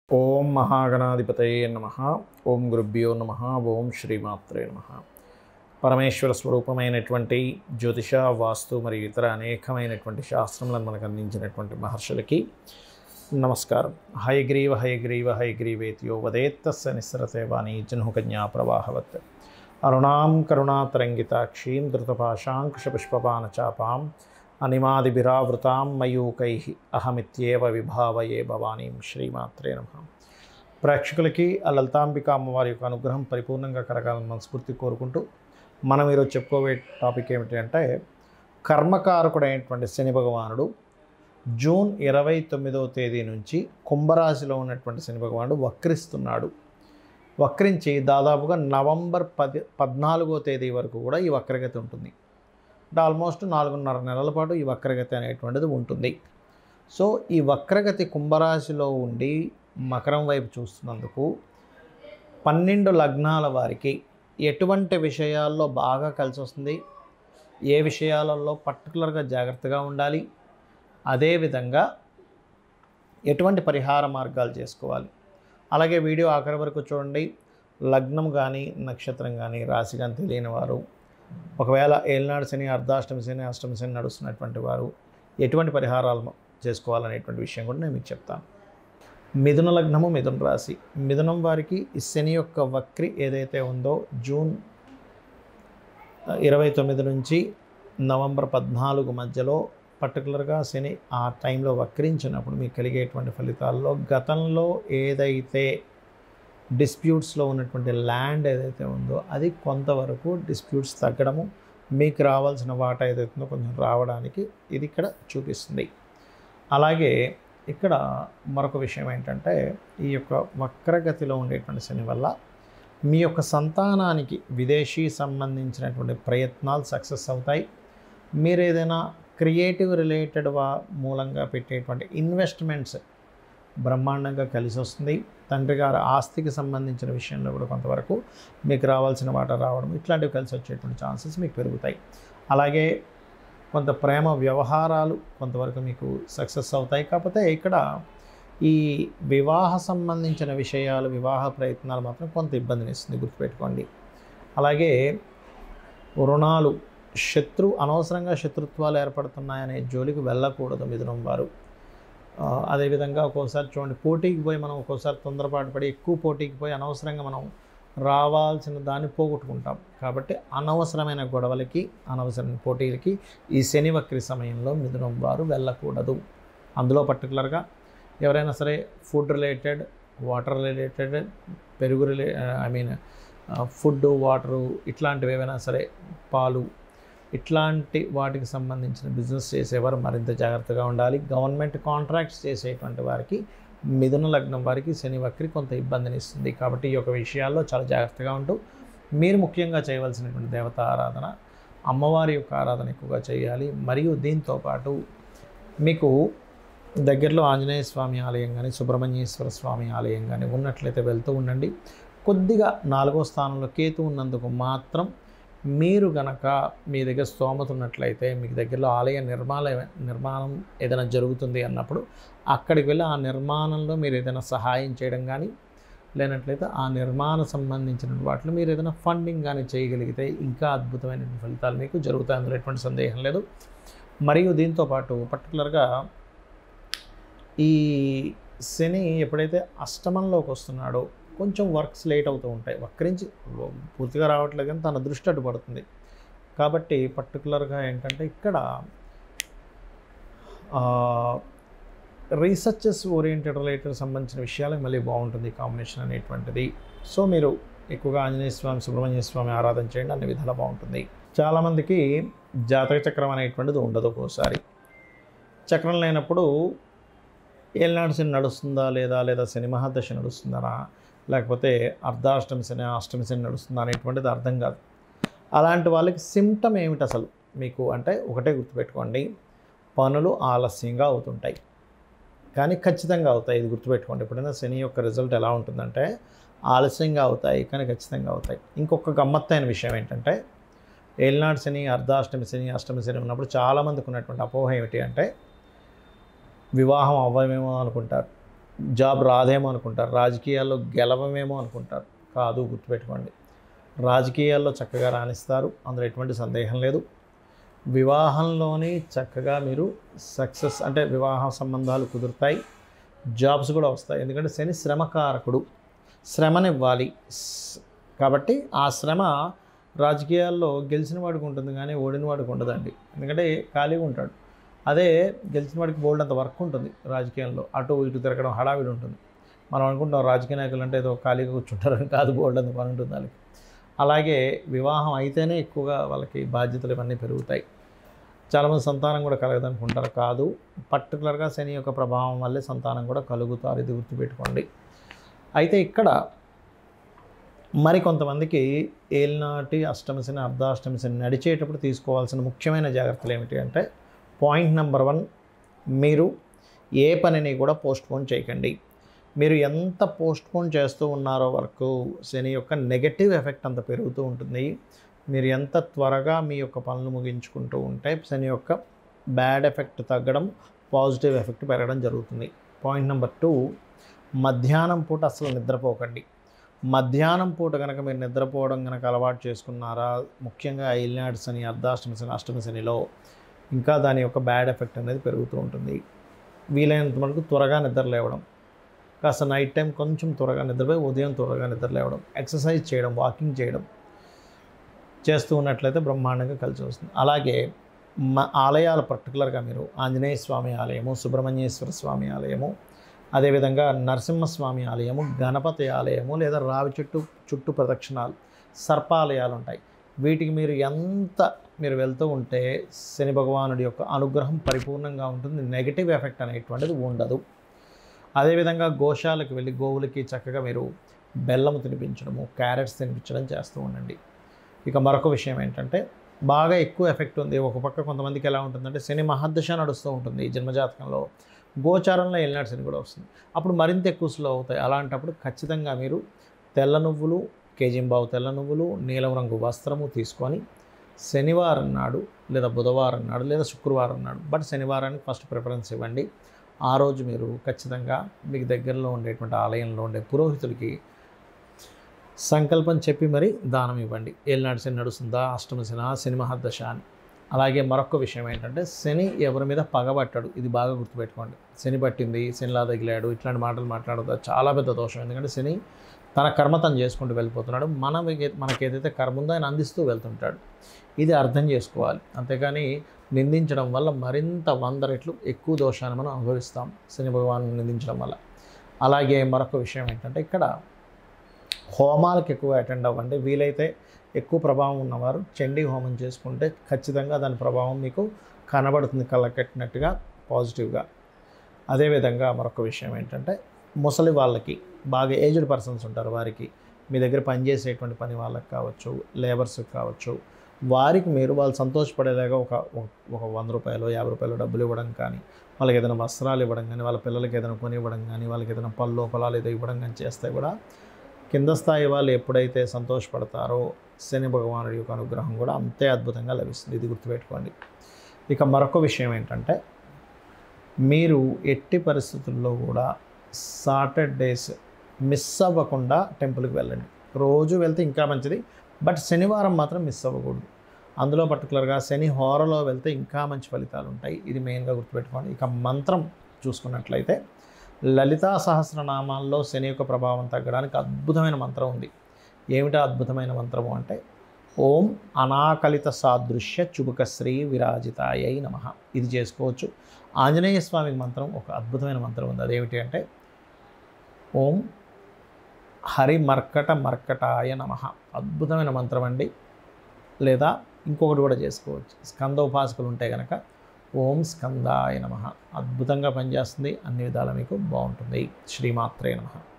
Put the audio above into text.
ఓం మహాగణాధిపతయే నమ ఓం గురుభ్యో నమ ఓం శ్రీమాత్రే నమ పరమేశ్వర స్వరూపమైనటువంటి జ్యోతిష వాస్తు మరియు ఇతర అనేకమైనటువంటి శాస్త్రములను మనకు అందించినటువంటి మహర్షులకి నమస్కారం హయగ్రీవ హయగ్రీవ హయగ్రీవేత్యో వదేత్తస్య నిస్సరతే వాణి జన్హుకన్యా ప్రవాహవత్ అరుణాం కరుణాతరంగితాక్షీం ధృతపాశాంకుశపుష్పపానచాపాం అనిమాదిభిరావృతాం మయూకై అహమిత్యేవ విభావయే భవానీం శ్రీమాత్రే నమ ప్రేక్షకులకి ఆ లలితాంబిక అమ్మవారి యొక్క అనుగ్రహం పరిపూర్ణంగా కలగాలని మనస్ఫూర్తి కోరుకుంటూ మనం ఈరోజు చెప్పుకోవే టాపిక్ ఏమిటి అంటే కర్మకారకుడైనటువంటి శని భగవానుడు జూన్ ఇరవై తొమ్మిదవ తేదీ నుంచి కుంభరాశిలో ఉన్నటువంటి శని భగవానుడు వక్రిస్తున్నాడు వక్రించి దాదాపుగా నవంబర్ పది పద్నాలుగో తేదీ వరకు కూడా ఈ వక్రగతి ఉంటుంది అంటే ఆల్మోస్ట్ నాలుగున్నర నెలల పాటు ఈ వక్రగతి అనేటువంటిది ఉంటుంది సో ఈ వక్రగతి కుంభరాశిలో ఉండి మకరం వైపు చూస్తున్నందుకు పన్నెండు లగ్నాల వారికి ఎటువంటి విషయాల్లో బాగా కలిసి వస్తుంది ఏ విషయాలలో పర్టికులర్గా జాగ్రత్తగా ఉండాలి అదేవిధంగా ఎటువంటి పరిహార మార్గాలు చేసుకోవాలి అలాగే వీడియో ఆఖరి వరకు చూడండి లగ్నం కానీ నక్షత్రం కానీ రాశి కానీ తెలియని వారు ఒకవేళ ఏలినాడు శని అర్ధాష్టమి శని అష్టమి శని నడుస్తున్నటువంటి వారు ఎటువంటి పరిహారాలు చేసుకోవాలనేటువంటి విషయం కూడా నేను మీకు చెప్తాను మిథున లగ్నము మిథున రాశి మిథునం వారికి ఈ శని యొక్క వక్రి ఏదైతే ఉందో జూన్ ఇరవై తొమ్మిది నుంచి నవంబర్ పద్నాలుగు మధ్యలో పర్టికులర్గా శని ఆ టైంలో వక్రించినప్పుడు మీకు కలిగేటువంటి ఫలితాల్లో గతంలో ఏదైతే డిస్ప్యూట్స్లో ఉన్నటువంటి ల్యాండ్ ఏదైతే ఉందో అది కొంతవరకు డిస్ప్యూట్స్ తగ్గడము మీకు రావాల్సిన వాటా ఏదైతే ఉందో కొంచెం రావడానికి ఇది ఇక్కడ చూపిస్తుంది అలాగే ఇక్కడ మరొక విషయం ఏంటంటే ఈ యొక్క వక్రగతిలో ఉండేటువంటి శని వల్ల మీ యొక్క సంతానానికి విదేశీ సంబంధించినటువంటి ప్రయత్నాలు సక్సెస్ అవుతాయి మీరు ఏదైనా క్రియేటివ్ రిలేటెడ్ వా మూలంగా పెట్టేటువంటి ఇన్వెస్ట్మెంట్స్ బ్రహ్మాండంగా కలిసి వస్తుంది తండ్రి గారి ఆస్తికి సంబంధించిన విషయంలో కూడా కొంతవరకు మీకు రావాల్సిన వాటా రావడం ఇట్లాంటివి కలిసి వచ్చేటువంటి ఛాన్సెస్ మీకు పెరుగుతాయి అలాగే కొంత ప్రేమ వ్యవహారాలు కొంతవరకు మీకు సక్సెస్ అవుతాయి కాకపోతే ఇక్కడ ఈ వివాహ సంబంధించిన విషయాలు వివాహ ప్రయత్నాలు మాత్రం కొంత ఇబ్బందిని ఇస్తుంది గుర్తుపెట్టుకోండి అలాగే రుణాలు శత్రు అనవసరంగా శత్రుత్వాలు ఏర్పడుతున్నాయనే జోలికి వెళ్ళకూడదు మిథునం వారు ఆ, అదేవిధంగా ఒక్కోసారి చూడండి పోటీకి పోయి మనం ఒక్కోసారి తొందరపాటు పడి ఎక్కువ పోటీకి పోయి అనవసరంగా మనం రావాల్సిన దాన్ని పోగొట్టుకుంటాం కాబట్టి అనవసరమైన గొడవలకి అనవసరమైన పోటీలకి ఈ శని వక్రి సమయంలో మిథునం వారు వెళ్ళకూడదు అందులో పర్టికులర్గా ఎవరైనా సరే ఫుడ్ రిలేటెడ్ వాటర్ రిలేటెడ్ పెరుగు రిలే ఐ మీన్ ఫుడ్ వాటరు ఇట్లాంటివి ఏవైనా సరే పాలు ఇట్లాంటి వాటికి సంబంధించిన బిజినెస్ చేసేవారు మరింత జాగ్రత్తగా ఉండాలి గవర్నమెంట్ కాంట్రాక్ట్స్ చేసేటువంటి వారికి మిథున లగ్నం వారికి శని వక్రి కొంత ఇబ్బందిని ఇస్తుంది కాబట్టి ఈ యొక్క విషయాల్లో చాలా జాగ్రత్తగా ఉంటూ మీరు ముఖ్యంగా చేయవలసినటువంటి దేవత ఆరాధన అమ్మవారి యొక్క ఆరాధన ఎక్కువగా చేయాలి మరియు దీంతో పాటు మీకు దగ్గరలో ఆంజనేయ స్వామి ఆలయం కానీ సుబ్రహ్మణ్యేశ్వర స్వామి ఆలయం కానీ ఉన్నట్లయితే వెళ్తూ ఉండండి కొద్దిగా నాలుగో స్థానంలో కేతు ఉన్నందుకు మాత్రం మీరు గనక మీ దగ్గర స్తోమత ఉన్నట్లయితే మీకు దగ్గరలో ఆలయ నిర్మాణ నిర్మాణం ఏదైనా జరుగుతుంది అన్నప్పుడు అక్కడికి వెళ్ళి ఆ నిర్మాణంలో మీరు ఏదైనా సహాయం చేయడం కానీ లేనట్లయితే ఆ నిర్మాణ సంబంధించిన వాటిలో మీరు ఏదైనా ఫండింగ్ కానీ చేయగలిగితే ఇంకా అద్భుతమైన ఫలితాలు మీకు జరుగుతాయి అందులో ఎటువంటి సందేహం లేదు మరియు దీంతో పాటు పర్టికులర్గా ఈ శని ఎప్పుడైతే అష్టమంలోకి వస్తున్నాడో కొంచెం వర్క్స్ లేట్ అవుతూ ఉంటాయి వక్రించి పూర్తిగా రావట్లేదు కానీ తన దృష్టి అటు పడుతుంది కాబట్టి పర్టికులర్గా ఏంటంటే ఇక్కడ రీసెర్చెస్ ఓరియంటెడ్ రిలేటెడ్ సంబంధించిన విషయాలకు మళ్ళీ బాగుంటుంది కాంబినేషన్ అనేటువంటిది సో మీరు ఎక్కువగా ఆంజనేయ స్వామి సుబ్రహ్మణ్య స్వామి ఆరాధన చేయండి అన్ని విధాలు బాగుంటుంది చాలామందికి జాతక చక్రం అనేటువంటిది ఉండదు ఒక్కోసారి చక్రం లేనప్పుడు ఏలినాడు శని నడుస్తుందా లేదా లేదా శని మహాదశ నడుస్తుందా లేకపోతే అర్ధాష్టమి శని అష్టమి శని నడుస్తుందా అనేటువంటిది అర్థం కాదు అలాంటి వాళ్ళకి సిమ్టమ్ ఏమిటి అసలు మీకు అంటే ఒకటే గుర్తుపెట్టుకోండి పనులు ఆలస్యంగా అవుతుంటాయి కానీ ఖచ్చితంగా అవుతాయి ఇది గుర్తుపెట్టుకోండి ఎప్పుడైనా శని యొక్క రిజల్ట్ ఎలా ఉంటుందంటే ఆలస్యంగా అవుతాయి కానీ ఖచ్చితంగా అవుతాయి ఇంకొక గమ్మత్తైన విషయం ఏంటంటే ఏలినాడు శని అర్ధాష్టమి శని అష్టమి శని ఉన్నప్పుడు చాలామందికి ఉన్నటువంటి అపోహ ఏమిటి అంటే వివాహం అవ్వమేమో అనుకుంటారు జాబ్ రాదేమో అనుకుంటారు రాజకీయాల్లో గెలవమేమో అనుకుంటారు కాదు గుర్తుపెట్టుకోండి రాజకీయాల్లో చక్కగా రాణిస్తారు అందులో ఎటువంటి సందేహం లేదు వివాహంలోని చక్కగా మీరు సక్సెస్ అంటే వివాహ సంబంధాలు కుదురుతాయి జాబ్స్ కూడా వస్తాయి ఎందుకంటే శని శ్రమకారకుడు శ్రమనివ్వాలి స్- కాబట్టి ఆ శ్రమ రాజకీయాల్లో గెలిచిన వాడికి ఉంటుంది కానీ ఓడిన వాడికి ఉండదండి ఎందుకంటే ఖాళీగా ఉంటాడు అదే గెలిచిన వాడికి బోల్డ్ అంత వర్క్ ఉంటుంది రాజకీయాల్లో అటు ఇటు తిరగడం హడావిడి ఉంటుంది మనం అనుకుంటాం రాజకీయ నాయకులు అంటే ఏదో ఖాళీగా కూర్చుంటారని కాదు బోల్డ్ అంత పని ఉంటుంది వాళ్ళకి అలాగే వివాహం అయితేనే ఎక్కువగా వాళ్ళకి బాధ్యతలు ఇవన్నీ పెరుగుతాయి చాలామంది సంతానం కూడా కలగదనుకుంటారు కాదు పర్టికులర్గా శని యొక్క ప్రభావం వల్లే సంతానం కూడా కలుగుతారు ఇది గుర్తుపెట్టుకోండి అయితే ఇక్కడ మరి కొంతమందికి ఏలినాటి అష్టమి శని అర్ధాష్టమి శని నడిచేటప్పుడు తీసుకోవాల్సిన ముఖ్యమైన జాగ్రత్తలు ఏమిటి అంటే పాయింట్ నెంబర్ వన్ మీరు ఏ పనిని కూడా పోస్ట్పోన్ చేయకండి మీరు ఎంత పోస్ట్పోన్ చేస్తూ ఉన్నారో వరకు శని యొక్క నెగటివ్ ఎఫెక్ట్ అంత పెరుగుతూ ఉంటుంది మీరు ఎంత త్వరగా మీ యొక్క పనులు ముగించుకుంటూ ఉంటే శని యొక్క బ్యాడ్ ఎఫెక్ట్ తగ్గడం పాజిటివ్ ఎఫెక్ట్ పెరగడం జరుగుతుంది పాయింట్ నెంబర్ టూ మధ్యాహ్నం పూట అసలు నిద్రపోకండి మధ్యాహ్నం పూట కనుక మీరు నిద్రపోవడం కనుక అలవాటు చేసుకున్నారా ముఖ్యంగా ఐల్నాడ్ శని అర్ధాష్టమి శని అష్టమి శనిలో ఇంకా దాని యొక్క బ్యాడ్ ఎఫెక్ట్ అనేది పెరుగుతూ ఉంటుంది వీలైనంత వరకు త్వరగా నిద్ర లేవడం కాస్త నైట్ టైం కొంచెం త్వరగా నిద్రపోయి ఉదయం త్వరగా నిద్ర లేవడం ఎక్సర్సైజ్ చేయడం వాకింగ్ చేయడం చేస్తూ ఉన్నట్లయితే బ్రహ్మాండంగా కలిసి వస్తుంది అలాగే మా ఆలయాలు పర్టికులర్గా మీరు ఆంజనేయ స్వామి ఆలయము సుబ్రహ్మణ్యేశ్వర స్వామి ఆలయము అదేవిధంగా నరసింహస్వామి ఆలయము గణపతి ఆలయము లేదా రావి చుట్టూ చుట్టూ ప్రదక్షిణాలు సర్పాలయాలు ఉంటాయి వీటికి మీరు ఎంత మీరు వెళ్తూ ఉంటే శని భగవానుడి యొక్క అనుగ్రహం పరిపూర్ణంగా ఉంటుంది నెగిటివ్ ఎఫెక్ట్ అనేటువంటిది ఉండదు అదేవిధంగా గోశాలకు వెళ్ళి గోవులకి చక్కగా మీరు బెల్లము తినిపించడము క్యారెట్స్ తినిపించడం చేస్తూ ఉండండి ఇక మరొక విషయం ఏంటంటే బాగా ఎక్కువ ఎఫెక్ట్ ఉంది ఒక పక్క కొంతమందికి ఎలా ఉంటుందంటే శని మహర్దశ నడుస్తూ ఉంటుంది ఈ జన్మజాతకంలో గోచారంలో వెళ్ళినట్టు శని కూడా వస్తుంది అప్పుడు మరింత ఎక్కువ స్లో అవుతాయి అలాంటప్పుడు ఖచ్చితంగా మీరు తెల్ల నువ్వులు కేజీంబావు తెల్ల నువ్వులు నీలం రంగు వస్త్రము తీసుకొని శనివారం నాడు లేదా బుధవారం నాడు లేదా శుక్రవారం నాడు బట్ శనివారానికి ఫస్ట్ ప్రిఫరెన్స్ ఇవ్వండి ఆ రోజు మీరు ఖచ్చితంగా మీకు దగ్గరలో ఉండేటువంటి ఆలయంలో ఉండే పురోహితుడికి సంకల్పం చెప్పి మరి దానం ఇవ్వండి ఏలినాడు శని నడుస్తుందా అష్టమ శన శని మహర్దశ అని అలాగే మరొక విషయం ఏంటంటే శని ఎవరి మీద పగబట్టాడు ఇది బాగా గుర్తుపెట్టుకోండి శని పట్టింది శనిలా తగిలాడు ఇట్లాంటి మాటలు మాట్లాడదు అది చాలా పెద్ద దోషం ఎందుకంటే శని తన కర్మ తను చేసుకుంటూ వెళ్ళిపోతున్నాడు మన మనకి ఏదైతే కర్మ ఉందో ఆయన అందిస్తూ వెళ్తుంటాడు ఇది అర్థం చేసుకోవాలి అంతేగాని నిందించడం వల్ల మరింత వంద రెట్లు ఎక్కువ దోషాన్ని మనం అనుభవిస్తాం శని భగవాను నిందించడం వల్ల అలాగే మరొక విషయం ఏంటంటే ఇక్కడ హోమాలకు ఎక్కువ అటెండ్ అవ్వండి వీలైతే ఎక్కువ ప్రభావం ఉన్నవారు చండీ హోమం చేసుకుంటే ఖచ్చితంగా దాని ప్రభావం మీకు కనబడుతుంది కళ్ళకెట్టినట్టుగా పాజిటివ్గా అదేవిధంగా మరొక విషయం ఏంటంటే ముసలి వాళ్ళకి బాగా ఏజ్డ్ పర్సన్స్ ఉంటారు వారికి మీ దగ్గర పనిచేసేటువంటి పని వాళ్ళకి కావచ్చు లేబర్స్కి కావచ్చు వారికి మీరు వాళ్ళు సంతోషపడేలాగా ఒక ఒక- ఒక వంద రూపాయలు యాభై రూపాయలు డబ్బులు ఇవ్వడం కానీ వాళ్ళకి ఏదైనా వస్త్రాలు ఇవ్వడం కానీ వాళ్ళ పిల్లలకి ఏదైనా కొని ఇవ్వడం కానీ వాళ్ళకి ఏదైనా పళ్ళు పొలాలు ఏదో ఇవ్వడం కానీ చేస్తే కూడా కింద స్థాయి వాళ్ళు ఎప్పుడైతే సంతోషపడతారో శని భగవానుడి యొక్క అనుగ్రహం కూడా అంతే అద్భుతంగా లభిస్తుంది ఇది గుర్తుపెట్టుకోండి ఇక మరొక విషయం ఏంటంటే మీరు ఎట్టి పరిస్థితుల్లో కూడా సాటర్డేస్ మిస్ అవ్వకుండా టెంపుల్కి వెళ్ళండి రోజు వెళ్తే ఇంకా మంచిది బట్ శనివారం మాత్రం మిస్ అవ్వకూడదు అందులో పర్టికులర్గా శని హోరలో వెళ్తే ఇంకా మంచి ఫలితాలు ఉంటాయి ఇది మెయిన్గా గుర్తుపెట్టుకోండి ఇక మంత్రం చూసుకున్నట్లయితే లలితా సహస్రనామాల్లో శని యొక్క ప్రభావం తగ్గడానికి అద్భుతమైన మంత్రం ఉంది ఏమిటా అద్భుతమైన మంత్రము అంటే ఓం అనాకలిత సాదృశ్య చుబుకశ్రీ విరాజితాయై నమ ఇది చేసుకోవచ్చు ఆంజనేయ స్వామి మంత్రం ఒక అద్భుతమైన మంత్రం ఉంది అదేమిటి అంటే ఓం హరి మర్కట మర్కటాయ నమ అద్భుతమైన మంత్రం అండి లేదా ఇంకొకటి కూడా చేసుకోవచ్చు స్కంద ఉపాసకులు ఉంటే కనుక ఓం స్కందాయ నమ అద్భుతంగా పనిచేస్తుంది అన్ని విధాలా మీకు బాగుంటుంది శ్రీమాత్రే నమ